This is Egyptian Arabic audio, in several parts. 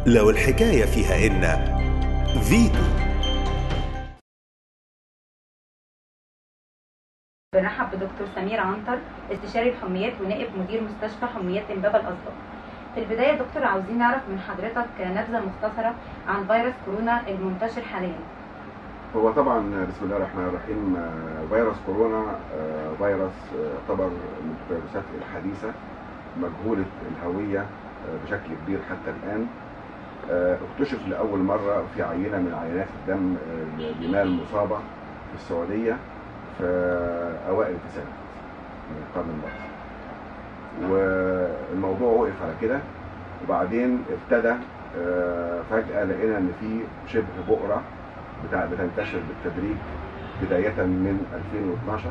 لو الحكاية فيها إن فيتو برحب بدكتور سمير عنتر استشاري الحميات ونائب مدير مستشفى حميات امبابة الأسبق في البداية يا دكتور عاوزين نعرف من حضرتك نبذة مختصرة عن فيروس كورونا المنتشر حاليا هو طبعا بسم الله الرحمن الرحيم آه، فيروس كورونا آه، فيروس آه، يعتبر من الفيروسات الحديثة مجهولة الهوية آه، بشكل كبير حتى الآن آه، اكتشف لأول مرة في عينة من عينات الدم آه، لمال مصابة في السعودية في أوائل التسعينات من القرن الماضي والموضوع وقف على كده وبعدين ابتدى آه، فجأة لقينا إن في شبه بؤرة بتاع بتنتشر بالتدريج بداية من 2012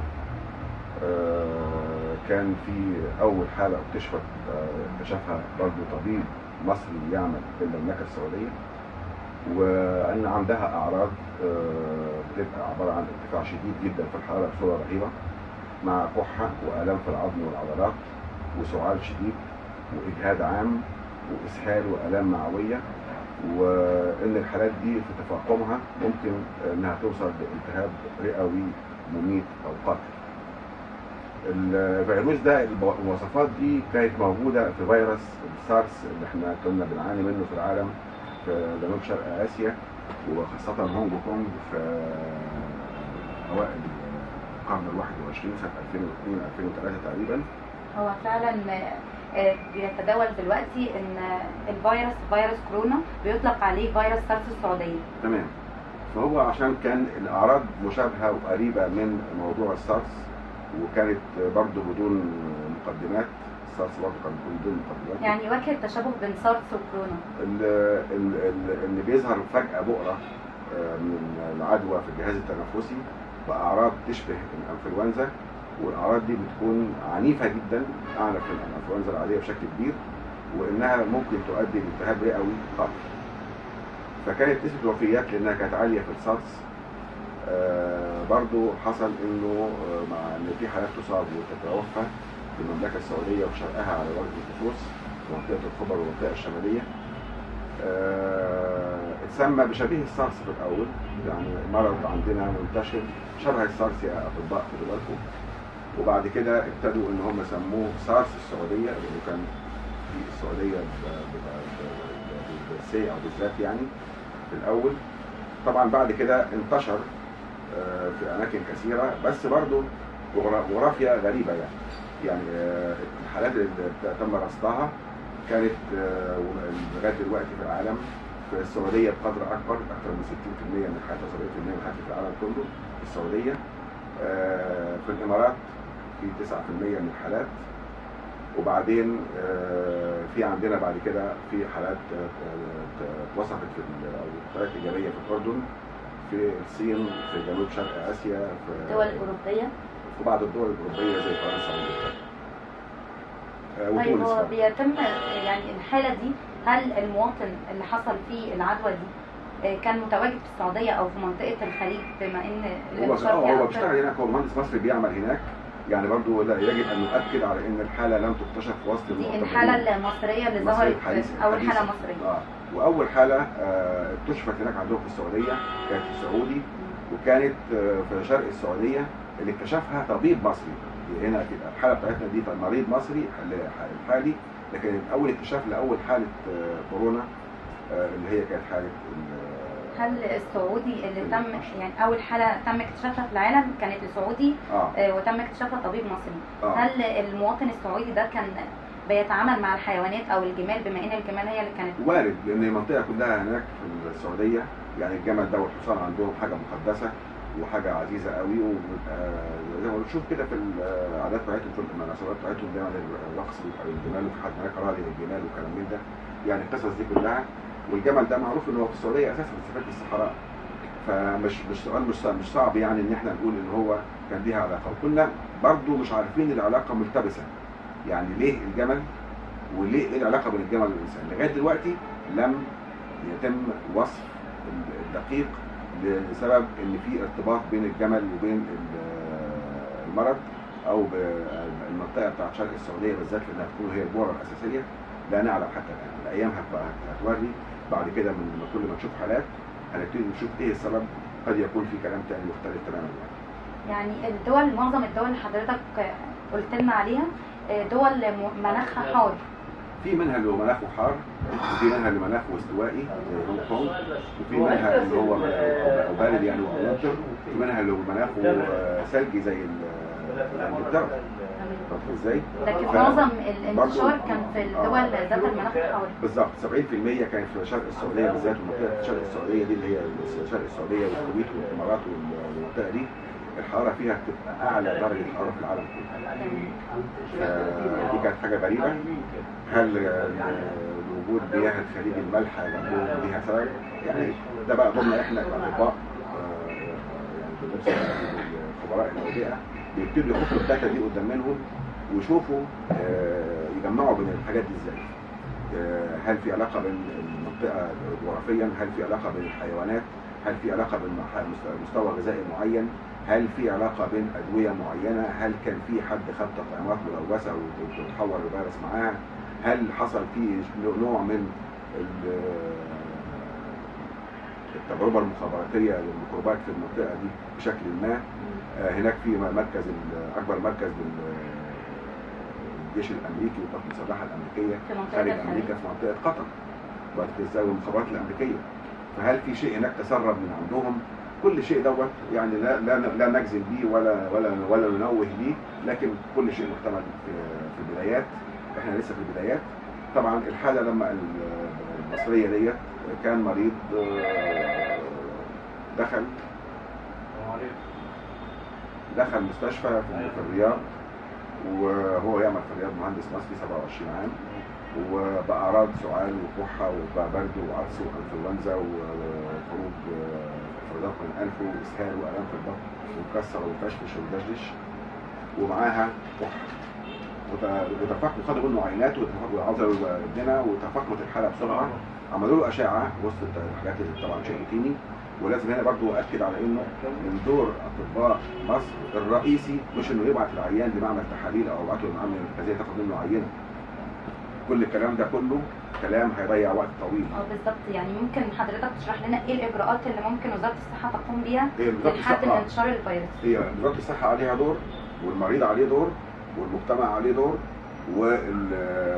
آه، كان في أول حالة اكتشفت آه، اكتشفها برضه طبيب مصري يعمل في المملكة السعودية وأن عندها أعراض آه، بتبقى عبارة عن ارتفاع شديد جدا في الحرارة بصورة رهيبة مع كحة وآلام في العظم والعضلات وسعال شديد وإجهاد عام وإسهال وآلام معوية وان الحالات دي في تفاقمها ممكن انها توصل لالتهاب رئوي مميت او قاتل. الفيروس ده الب- المواصفات دي كانت موجوده في فيروس السارس اللي احنا كنا بنعاني منه في العالم في جنوب شرق اسيا وخاصه هونج كونج في اوائل القرن ال 21 سنه 2002 2003 تقريبا هو فعلا آه، بيتداول دلوقتي ان الفيروس فيروس كورونا بيطلق عليه فيروس سارس السعودية تمام فهو عشان كان الاعراض مشابهه وقريبه من موضوع السارس وكانت برضه بدون مقدمات السارس برضه كان بدون مقدمات يعني وجه التشابه بين سارس وكورونا ال- ال- ال- اللي بيظهر فجاه بؤره آه، من العدوى في الجهاز التنفسي باعراض تشبه الانفلونزا والاعراض دي بتكون عنيفه جدا اعنف من الانفلونزا العاديه بشكل كبير وانها ممكن تؤدي لالتهاب رئوي قاتل فكانت نسبه الوفيات لانها كانت عاليه في السارس آه، برضو حصل انه آه، مع ان في حالات تصاب وتتوفى في المملكه السعوديه وشرقها على وجه الخصوص في منطقه الخبر والمنطقه الشماليه آه، اتسمى بشبيه السارس في الاول يعني مرض عندنا منتشر شبه السارس يا اطباء خدوا بالكم وبعد كده ابتدوا ان هم سموه سارس السعوديه لانه كان في السعوديه ب- ب- ب- ب- بالسي او بالذات يعني في الاول طبعا بعد كده انتشر آه، في اماكن كثيره بس برضه جغرا- جغرافيا غريبه يعني يعني آه، الحالات اللي تم رصدها كانت آه، لغايه دلوقتي في العالم في السعوديه بقدر اكبر اكثر من 60% من الحالات 70% من الحالات في العالم كله في السعوديه آه، في الامارات في 9% من الحالات وبعدين آه، في عندنا بعد كده في حالات آه، آه، اتوصفت في ال- او حالات ايجابيه في الاردن في الصين في جنوب شرق اسيا في الدول الأوروبية في بعض الدول الاوروبيه زي فرنسا وانجلترا آه، طيب وتونس هو برضه. بيتم يعني الحالة دي هل المواطن اللي حصل فيه العدوى دي آه، كان متواجد في السعودية أو في منطقة الخليج بما إن هو الانتشار اه فيها هو أكتر؟ بيشتغل هناك هو مهندس مصري بيعمل هناك يعني برضه لا يجب ان نؤكد على ان الحاله لم تكتشف في وسط دي المعتمدين. الحالة المصرية اللي المصرية ظهرت الحديثة- أول الحديثة. حالة مصرية اه واول حاله آه، اكتشفت هناك عندهم في السعوديه كانت في السعودي وكانت آه، في شرق السعوديه اللي اكتشفها طبيب مصري هنا كده الحاله بتاعتنا دي مريض مصري حل- الحالي لكن اول اكتشاف لاول حاله آه، كورونا آه، اللي هي كانت حاله ال- هل السعودي اللي تم يعني أول حالة تم اكتشافها في العالم كانت لسعودي اه آه، وتم اكتشافها طبيب مصري اه هل المواطن السعودي ده كان بيتعامل مع الحيوانات أو الجمال بما إن الجمال هي اللي كانت وارد لان المنطقه كلها هناك في السعوديه يعني الجمل ده والحصان عندهم حاجه مقدسه وحاجه عزيزه قوي وبيبقى زي ما بنشوف كده في العادات بتاعتهم في المناسبات بتاعتهم دايما الرقص والجمال وفي حد هناك راضي للجمال والكلام من ده يعني القصص دي كلها والجمل ده معروف ان هو في السعوديه اساسا في سفاكه الصحراء فمش مش سؤال مش صعب- مش صعب يعني ان احنا نقول ان هو كان ليها علاقه وكنا برضو مش عارفين العلاقه ملتبسه يعني ليه الجمل وليه ايه العلاقه بين الجمل والانسان لغايه دلوقتي لم يتم وصف الدقيق لسبب ان في ارتباط بين الجمل وبين ال- المرض او بالمنطقه بتاعت شرق السعوديه بالذات لانها تكون هي البؤره الاساسيه لا نعلم حتى الان الايام هتبقى هتوري بعد كده من كل ما نشوف حالات هنبتدي نشوف ايه السبب قد يكون في كلام تاني مختلف تماما يعني. يعني الدول معظم الدول اللي حضرتك قلت لنا عليها آه، دول م- مناخها حار في منها اللي هو مناخه حار وفي منها اللي مناخه استوائي زي هونج كونج وفي منها اللي هو او بارد يعني وممطر في منها اللي هو مناخه آه، ثلجي زي ال- انجلترا فاهم ازاي؟ لكن ف- معظم الانتشار برضو- كان في آه. الدول ذات المناخ الحار بالظبط 70% كانت في شرق السعوديه بالذات ومنطقه شرق السعوديه دي اللي هي شرق السعوديه والكويت والامارات والمنطقه دي الحراره فيها بتبقى اعلى درجه حراره في العالم كله فدي كانت حاجه غريبه هل آه، وجود مياه الخليج المالحه جنبهم ليها سبب؟ يعني ده بقى ضمن احنا كاطباء آه، يعني بنفس خبراء الاوبئه بيبتدوا يحطوا الداتا دي قدام منهم ويشوفوا آه، يجمعوا بين الحاجات دي ازاي. آه، هل في علاقه بين المنطقه جغرافيا؟ هل في علاقه بين الحيوانات؟ هل في علاقه بين مح- مستوى غذائي معين؟ هل في علاقه بين ادويه معينه؟ هل كان في حد خد تطعيمات ملوثه وتحول الفيروس معاها؟ هل حصل في نوع من ال- التجربه المخابراتيه للميكروبات في المنطقه دي بشكل ما آه، هناك في مركز ال- اكبر مركز للجيش الامريكي والقوات المسلحه الامريكيه في منطقة خارج الخليج امريكا في منطقه قطر وقت تساوي المخابرات الامريكيه فهل في شيء هناك تسرب من عندهم كل شيء دوت يعني لا لا لا نجزم بيه ولا ولا ولا ننوه بيه لكن كل شيء محتمل في في البدايات احنا لسه في البدايات طبعا الحاله لما ال- المصريه ديت كان مريض آه، دخل دخل مستشفى في في الرياض وهو يعمل في الرياض مهندس مصري 27 عام وبأعراض سعال وكحة وبقى برد وعطس وانفلونزا وخروج فرضات من أنفه وإسهال وآلام في البطن ومكسر ومفشفش ومدشدش ومعاها كحة وت- وتفاقم خدوا منه عينات وتفاقم عضلوا ابننا وتفاقمت الحالة بسرعة عملوا له أشعة وسط الحاجات اللي طبعا شيء روتيني ولازم هنا برضو أكد على إنه من دور أطباء مصر الرئيسي مش إنه يبعت العيان لمعمل تحاليل أو يبعته لمعمل مركزية تاخد منه عينة كل الكلام ده كله كلام هيضيع وقت طويل اه بالظبط يعني ممكن حضرتك تشرح لنا ايه الاجراءات اللي ممكن وزاره الصحه تقوم بيها هي وزارة لحد من الصحة انتشار الفيروس هي وزارة الصحة عليها دور والمريض عليه دور والمجتمع عليه دور وال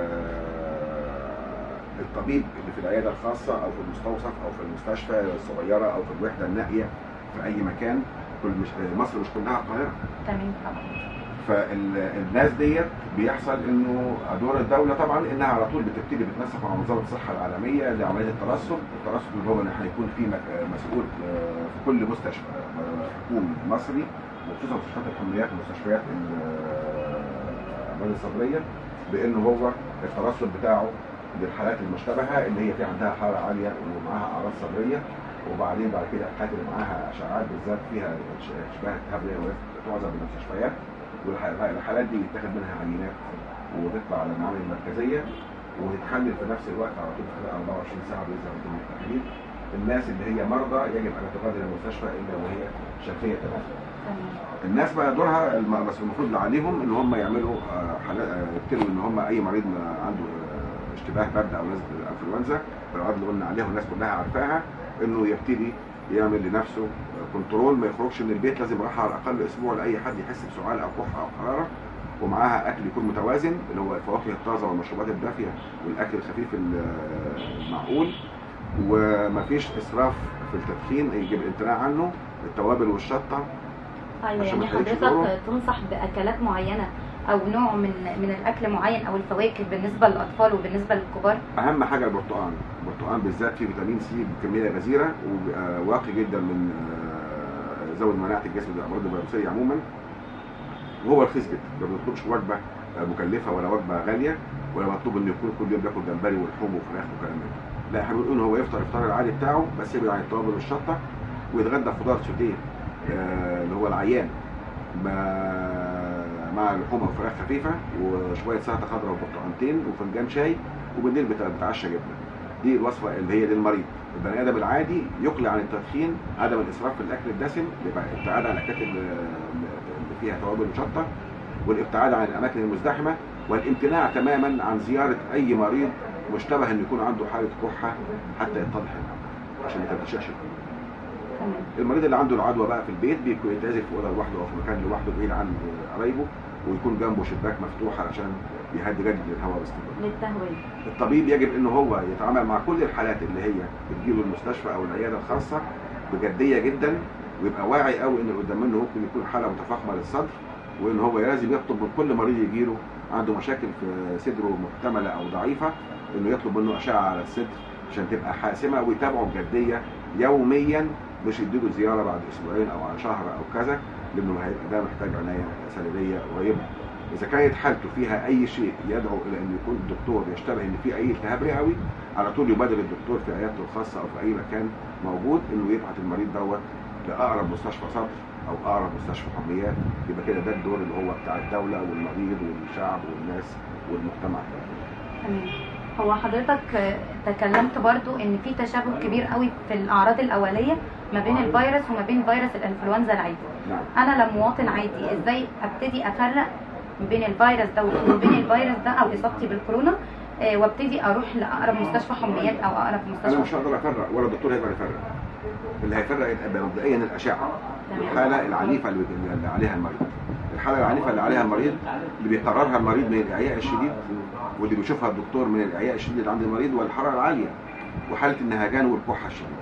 الطبيب اللي في العيادة الخاصة أو في المستوصف أو في المستشفى الصغيرة أو في الوحدة النائية في أي مكان كل مش مصر مش كلها القاهرة تمام طبعا فالناس ديت بيحصل انه دور الدوله طبعا انها على طول بتبتدي بتنسق مع منظمه الصحه العالميه لعمليه الترسب، الترسب اللي هو ان احنا يكون في مك- مسؤول آه، في كل مستشفى آه، حكومي مصري وخصوصا مستشفيات الحميات ومستشفيات الامراض الصدريه بان هو الترسب بتاعه للحالات المشتبهه اللي هي في عندها حراره عاليه ومعاها اعراض صدريه وبعدين بعد كده الحالات اللي معاها اشعاعات بالذات فيها اشباه التهاب رئوي تعزل بالمستشفيات والحالات دي يتاخد منها عينات وتطلع على المعامل المركزيه وتتحلل في نفس الوقت على طول خلال 24 ساعه بيظهر عندهم التحليل الناس اللي هي مرضى يجب ان تغادر المستشفى الا وهي شافيه تماما تمام الناس بقى دورها الم- بس المفروض اللي عليهم ان هم يعملوا آه، حالات آه، يبتدوا ان هم اي مريض ما عنده آه، اشتباه برد او نزله الانفلونزا الأعراض اللي قلنا عليها والناس كلها عارفاها انه يبتدي يعمل لنفسه آه، كنترول ما يخرجش من البيت لازم راحه على الاقل اسبوع لاي حد يحس بسعال او كحه او حراره ومعاها اكل يكون متوازن اللي هو الفواكه الطازه والمشروبات الدافيه والاكل الخفيف ال- المعقول ومفيش اسراف في التدخين يجب الامتناع عنه التوابل والشطه ايوه عشان يعني ما تخليكش حضرتك دوره. تنصح باكلات معينه او نوع من من الاكل معين او الفواكه بالنسبه للاطفال وبالنسبه للكبار اهم حاجه البرتقال البرتقال بالذات فيه فيتامين سي بكميه غزيره وبيبقى واقي جدا من آه، يزود مناعه الجسم للامراض الفيروسيه عموما وهو رخيص جدا ما بنطلبش وجبه آه، مكلفه ولا وجبه غاليه ولا مطلوب انه يكون كل يوم بياكل جمبري ولحوم وفراخ وكلام من ده لا احنا بنقول ان هو يفطر الفطار العادي بتاعه بس يبعد عن التوابل والشطه ويتغدى خضار سوتيه آه، اللي هو العيان ما- مع لحوم او فراخ خفيفه وشويه سلطه خضراء وبرتقانتين وفنجان شاي وبالليل بت- بتعشى جبنه دي الوصفه اللي هي للمريض البني ادم العادي يقلع عن التدخين عدم الاسراف في الاكل الدسم يبقى الابتعاد عن الاكلات اللي اللي فيها توابل وشطه والابتعاد عن الاماكن المزدحمه والامتناع تماما عن زياره اي مريض مشتبه ان يكون عنده حاله كحه حتى يتضح الامر عشان ما تنتشرش تمام المريض اللي عنده العدوى بقى في البيت بيكون يتعزل في اوضه لوحده او في مكان لوحده بعيد عن قرايبه ويكون جنبه شباك مفتوح علشان بيهدي جدد الهواء باستمرار للتهوية الطبيب يجب ان هو يتعامل مع كل الحالات اللي هي بتجيله المستشفى او العياده الخاصه بجديه جدا ويبقى واعي قوي ان اللي قدام منه ممكن يكون حاله متفاقمه للصدر وان هو لازم يطلب من كل مريض يجيله عنده مشاكل في صدره محتمله او ضعيفه انه يطلب منه اشعه على الصدر عشان تبقى حاسمه ويتابعه بجديه يوميا مش يديله زياره بعد اسبوعين او على شهر او كذا لانه هيبقى ده محتاج عنايه سريريه قريبه. اذا كانت حالته فيها اي شيء يدعو الى ان يكون الدكتور يشتبه ان في اي التهاب رئوي على طول يبادر الدكتور في عيادته الخاصه او في اي مكان موجود انه يبعت المريض دوت لاقرب مستشفى صدر او اقرب مستشفى حميات يبقى كده ده الدور اللي هو بتاع الدوله والمريض والشعب والناس والمجتمع تمام هو حضرتك آه، تكلمت برضو ان في تشابه كبير قوي في الاعراض الاوليه ما بين الفيروس وما بين فيروس الانفلونزا العادي نعم انا لمواطن عادي ازاي ابتدي افرق ما بين الفيروس ده وما بين الفيروس ده او اصابتي بالكورونا آه، وابتدي اروح لاقرب مستشفى حميات او اقرب انا مش مستشفى هقدر افرق ولا الدكتور هيقدر يفرق اللي هيفرق يبقى مبدئيا الاشعه تمام. الحاله العنيفه اللي اللي عليها المريض الحاله العنيفه اللي عليها المريض اللي بيقررها المريض من الاعياء الشديد واللي بيشوفها الدكتور من الاعياء الشديد اللي عند المريض والحراره العاليه وحاله النهجان والكحه الشديده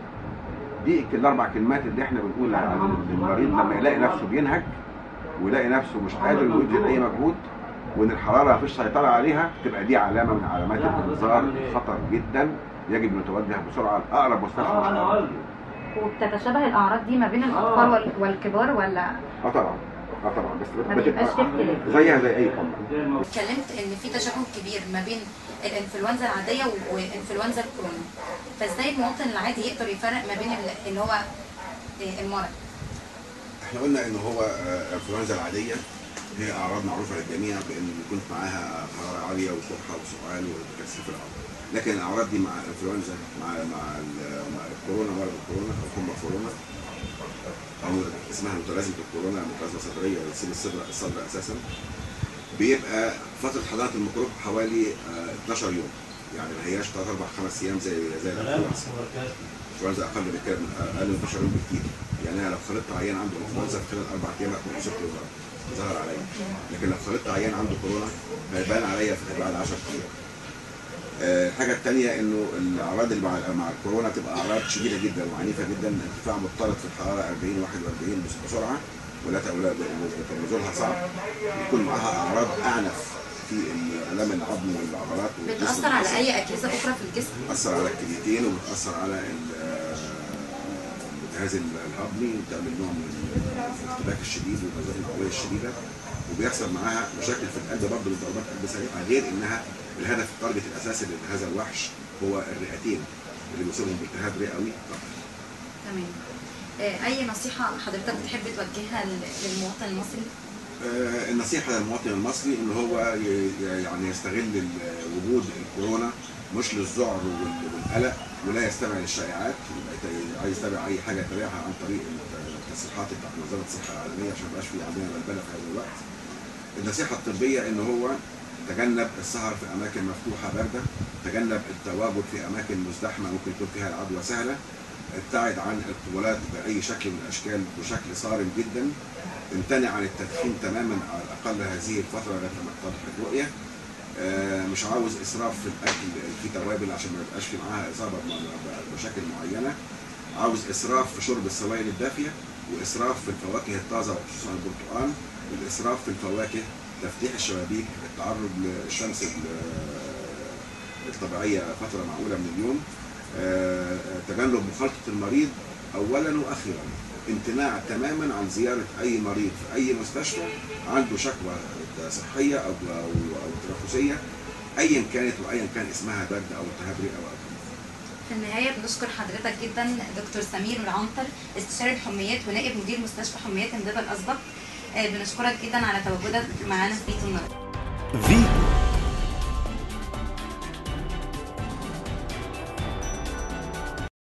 دي الاربع كلمات اللي احنا بنقول على المريض لما يلاقي نفسه بينهج ويلاقي نفسه مش قادر انه يبذل اي مجهود وان الحراره مفيش سيطره عليها تبقى دي علامه من علامات الانذار خطر جدا يجب ان نتوجه بسرعه لاقرب مستشفى شغال. وبتتشابه الاعراض دي ما بين الاطفال وال- والكبار ولا اه طبعا اه طبعا بس ما بيبقاش في اختلاف زيها زي اي حمى اتكلمت ان في تشابه كبير ما بين الانفلونزا العاديه وانفلونزا الكورونا فازاي المواطن العادي يقدر يفرق ما بين ال- اللي هو آه، المرض احنا قلنا ان هو آه، الانفلونزا العاديه هي اعراض معروفه للجميع بان يكون معاها حراره عاليه وكحه وسؤال وتكسير في العظم لكن الاعراض دي مع الانفلونزا مع مع, ال- مع الكورونا مرض الكورونا او حمى كورونا او اسمها متلازمه الكورونا متلازمه صدريه بتصيب الصدر الصدر اساسا بيبقى فتره حضانه الميكروب حوالي آه، 12 يوم يعني ما هياش 3 4 5 ايام زي زي الانفلونزا الانفلونزا اقل من كده اقل من 12 يوم بكتير يعني انا لو خلطت عيان عنده انفلونزا في خلال اربع ايام هكون وصلت له ظهر عليا لكن لو خلطت عيان عنده كورونا هيبان عليا في بعد 10 ايام آه، الحاجة الثانية انه الاعراض اللي مع مع الكورونا تبقى اعراض شديدة جدا وعنيفة جدا ارتفاع مضطرد في الحرارة 40 41 بس- بسرعة ولا ولا نزولها صعب يكون معاها اعراض اعنف في الالام العظم والعضلات والجسم بتاثر على اي اجهزه اخرى في الجسم بتأثر على الكليتين وبتأثر على ال- آه، الجهاز الهضمي وبتعمل نوع من الارتباك الشديد والغازات القوية الشديدة وبيحصل معاها مشاكل في القلب برضه من ضربات قلب سريعة غير انها الهدف التارجت الاساسي لهذا الوحش هو الرئتين اللي بيصيبهم بالتهاب رئوي فقط. تمام آه، اي نصيحه حضرتك بتحب توجهها لل- للمواطن المصري آه، النصيحة للمواطن المصري ان هو ي- ي- يعني يستغل ال- وجود الكورونا مش للذعر وال- والقلق ولا يستمع للشائعات يبقى يت- عايز يتابع اي حاجة يتابعها عن طريق التصريحات بتاعت منظمة الصحة العالمية عشان ما يبقاش في عندنا بلبلة في هذا الوقت. النصيحة الطبية ان هو تجنب السهر في اماكن مفتوحة باردة، تجنب التواجد في اماكن مزدحمة ممكن يكون فيها العدوى سهلة، ابتعد عن القبلات باي شكل من الاشكال بشكل صارم جدا امتنع عن التدخين تماما على الاقل هذه الفتره لغايه ما تتضح الرؤيه آه، مش عاوز اسراف في الاكل في توابل عشان ما يبقاش في معاها اصابه ب- بمشاكل معينه عاوز اسراف في شرب السوائل الدافيه واسراف في الفواكه الطازه وخصوصا البرتقال والاسراف في الفواكه تفتيح الشبابيك التعرض للشمس ال- الطبيعيه فتره معقوله من اليوم آه، تجنب مخالطه المريض اولا واخيرا امتناع تماما عن زياره اي مريض في اي مستشفى عنده شكوى صحيه او او او تنفسيه ايا كانت وايا كان اسمها برد او التهاب رئه او في النهايه بنشكر حضرتك جدا دكتور سمير العنتر استشاري الحميات ونائب مدير مستشفى حميات امبابه الاسبق آه، بنشكرك جدا على تواجدك معانا في بيت النهارده فيتو